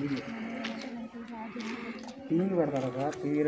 టీవీలు పెడతారు సార్ టీవీలు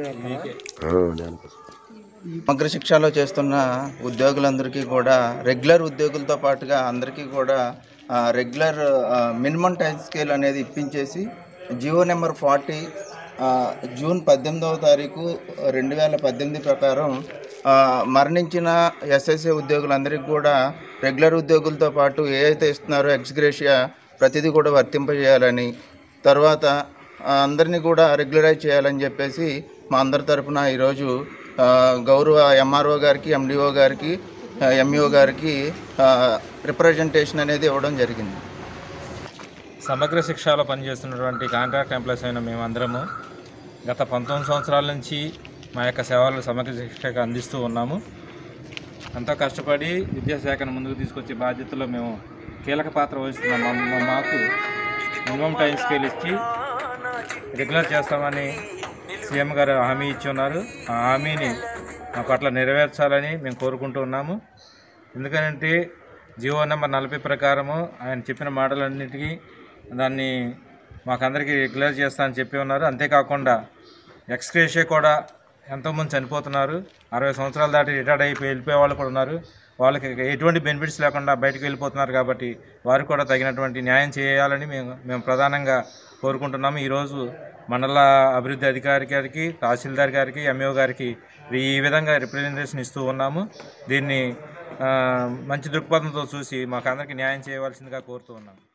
సమగ్ర శిక్షలో చేస్తున్న ఉద్యోగులందరికీ కూడా రెగ్యులర్ ఉద్యోగులతో పాటుగా అందరికీ కూడా ఆ, రెగ్యులర్ ఆ, మినిమం టైం స్కేల్ అనేది ఇప్పించేసి జియో నెంబర్ ఫార్టీ ఆ, జూన్ పద్దెనిమిదవ తారీఖు రెండు వేల పద్దెనిమిది ప్రకారం ఆ, మరణించిన ఎస్ఎస్ఏ ఉద్యోగులందరికీ కూడా రెగ్యులర్ ఉద్యోగులతో పాటు ఏ అయితే ఇస్తున్నారో ఎక్స్గ్రేషియా ప్రతిదీ కూడా వర్తింపజేయాలని తర్వాత ఆ, అందరినీ కూడా రెగ్యులరైజ్ చేయాలని చెప్పేసి మా అందరి తరపున ఈరోజు ఆ, గౌరవ ఎంఆర్ఓ గారికి ఎండిఓ గారికి ఎంఈఓ గారికి రిప్రజెంటేషన్ అనేది ఇవ్వడం జరిగింది సమగ్ర శిక్షలో పనిచేస్తున్నటువంటి కాంట్రాక్ట్ ఎంప్లాయీస్ అయిన మేమందరము గత పంతొమ్మిది సంవత్సరాల నుంచి మా యొక్క సేవలు సమగ్ర శిక్షకు అందిస్తూ ఉన్నాము ఎంతో కష్టపడి విద్యాశాఖను ముందుకు తీసుకొచ్చే బాధ్యతలో మేము కీలక పాత్ర వహిస్తున్నాం మా- మా- మాకు మినిమం టైం స్కేల్ ఇచ్చి రెగ్యులర్ చేస్తామని సీఎం గారు హామీ ఇచ్చి ఉన్నారు ఆ హామీని మా పట్ల నెరవేర్చాలని మేము కోరుకుంటూ ఉన్నాము ఎందుకంటే జియో నెంబర్ నలభై ప్రకారము ఆయన చెప్పిన మాటలన్నిటికీ దాన్ని మాకందరికీ రెగ్యులర్ చేస్తా అని చెప్పి ఉన్నారు అంతేకాకుండా ఎక్స్క్రేషియా కూడా ఎంతోమంది చనిపోతున్నారు అరవై సంవత్సరాలు దాటి రిటైర్డ్ అయిపోయి వెళ్ళిపోయే వాళ్ళు కూడా ఉన్నారు వాళ్ళకి ఎటువంటి బెనిఫిట్స్ లేకుండా బయటకు వెళ్ళిపోతున్నారు కాబట్టి వారికి కూడా తగినటువంటి న్యాయం చేయాలని మేము మేము ప్రధానంగా కోరుకుంటున్నాము ఈరోజు మండల అభివృద్ధి అధికారి గారికి తహసీల్దార్ గారికి ఎంఈఓ గారికి ఈ విధంగా రిప్రజెంటేషన్ ఇస్తూ ఉన్నాము దీన్ని ఆ, మంచి దృక్పథంతో చూసి మాకు అందరికీ న్యాయం చేయవలసిందిగా కోరుతూ ఉన్నాము